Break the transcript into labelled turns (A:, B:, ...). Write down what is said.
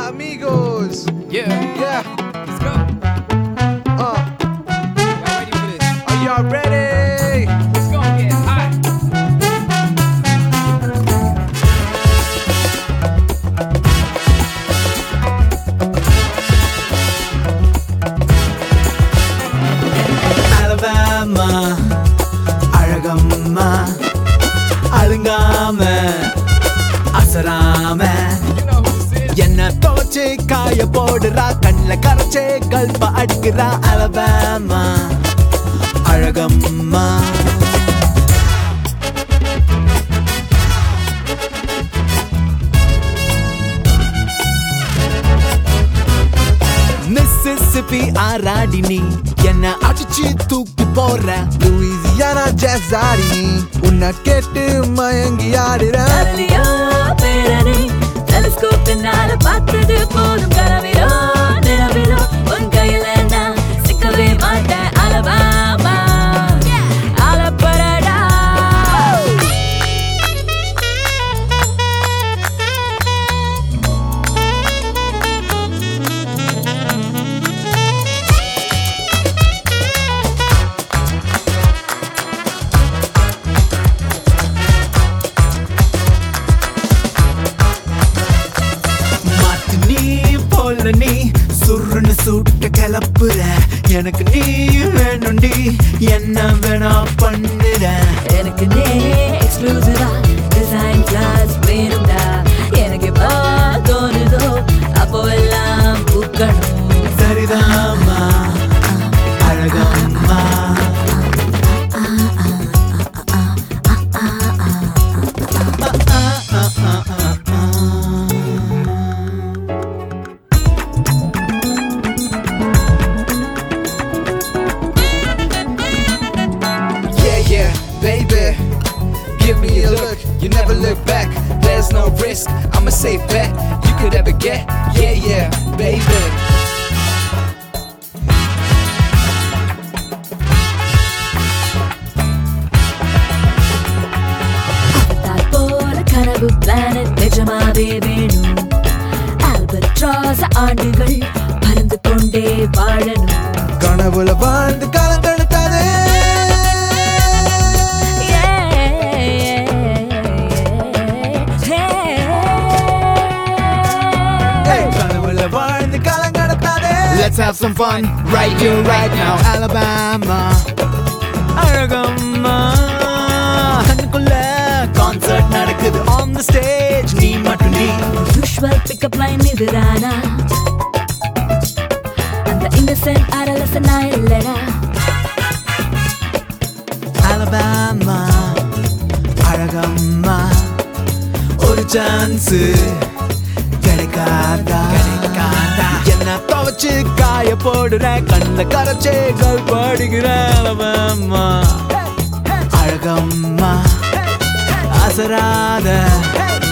A: amigos.
B: Yeah,
A: Yeah.
B: let's go.
A: Uh,
B: Y'all ready for this?
A: are y'all ready?
B: Let's go get hot.
C: Alabama Azhagamma அழுங்காம அசராம
B: You know who this is?
C: என்ன துவச்சு காய போடுறா கண்ணில் கரைச்சே கல்ப அடிக்கிறா அலபாமா அழகம்மா மிஸ்ஸிசிப்பி ஆராடி நீ என்ன அடிச்சு தூக்கி போற
A: Louisiana jazz ஆடி உன்னை கேட்டு மயங்கி ஆடுறேன்
D: அருளியோ பேரனை டெலிஸ்கோப்பினால பார்த்தது போதும் கனவிலோ நிலவிலோ உன் கையில நான் சிக்கவே மாட்டேன் அலபாமா அலப்படடா
C: மாத்து நீ போல நீ சுருன்னு சுட்ட கிளப்புற எனக்கு நீ வேணும்டி என்ன வேணா பண்ணுற
D: எனக்கு நே எக்ஸ்க்ளூசிவா டிசைன் கிளாஸ் வேணும்டா எனக்கு எப்போ தோணுதோ அப்போ எல்லாம் பூக்கணும்
C: சரிதாம்மா Azhagamma
A: Yeah, yeah, baby. Give me a look, you never look back. There's no risk, I'm a safe bet you could ever get. Yeah, yeah, baby.
D: Avatar போல கனவு பிளானட் நிஜமாவே வேணும் ஆல்பட்ராஸ் ஆண்டுகள் பறந்து கொண்டே வாழணும்
A: கனவுல வாழ்ந்து காலம் கழுத்தாதே
C: கனவுல வாழ்ந்து காலம் கடத்தாதே Let's have some fun right here right now Alabama Azhagamma அதுக்குள்ள கான்சர்ட் நடக்குது on the stage நீ மட்டும் நீ
D: யூஷுவல் பிக்கப் லைன் இதுதானா அந்த இன்னசென்ட் அரலசனா இல்லடா
C: அலபாமா அழகம்மா ஒரு சான்ஸ் கிடைக்காதா கிடைக்காதா என்ன துவச்சு காய போடுற கண்ணுல கரைச்சே கல் பாடுகிற அலபாமா அழகம்மா அசராத